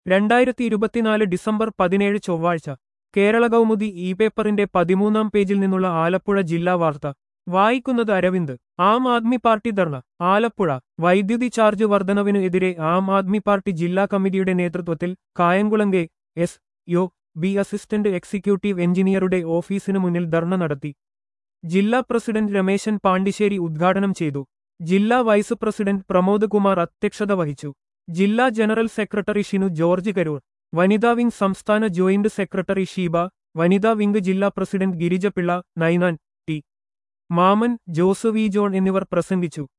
രണ്ടായിരത്തി ഇരുപത്തിനാല് ഡിസംബർ പതിനേഴ് ചൊവ്വാഴ്ച കേരള കൗമുദി ഇ പേപ്പറിന്റെ പതിമൂന്നാം പേജിൽ നിന്നുള്ള ആലപ്പുഴ ജില്ലാ വാർത്ത വായിക്കുന്നത് അരവിന്ദ് ആം ആദ്മി പാർട്ടി ധർണ ആലപ്പുഴ വൈദ്യുതി ചാർജ് വർധനവിന് എതിരെ ആം ആദ്മി പാർട്ടി ജില്ലാ കമ്മിറ്റിയുടെ നേതൃത്വത്തിൽ കായംകുളങ്കെ S E B assistant executive എഞ്ചിനീയറുടെ ഓഫീസിനു മുന്നിൽ ധർണ നടത്തി ജില്ലാ പ്രസിഡന്റ് രമേശൻ പാണ്ടിശ്ശേരി ഉദ്ഘാടനം ചെയ്തു ജില്ലാ വൈസ് പ്രസിഡന്റ് പ്രമോദ് കുമാർ അധ്യക്ഷത വഹിച്ചു ജില്ലാ ജനറൽ സെക്രട്ടറി ഷിനു ജോർജ് കരൂർ വനിതാ വിംഗ് സംസ്ഥാന ജോയിന്റ് സെക്രട്ടറി ഷീബ വനിതാ വിംഗ് ജില്ലാ പ്രസിഡന്റ് ഗിരിജപിള്ള നൈനാൻ ടി മാമൻ ജോസ് വി ജോൺ എന്നിവർ പ്രസംഗിച്ചു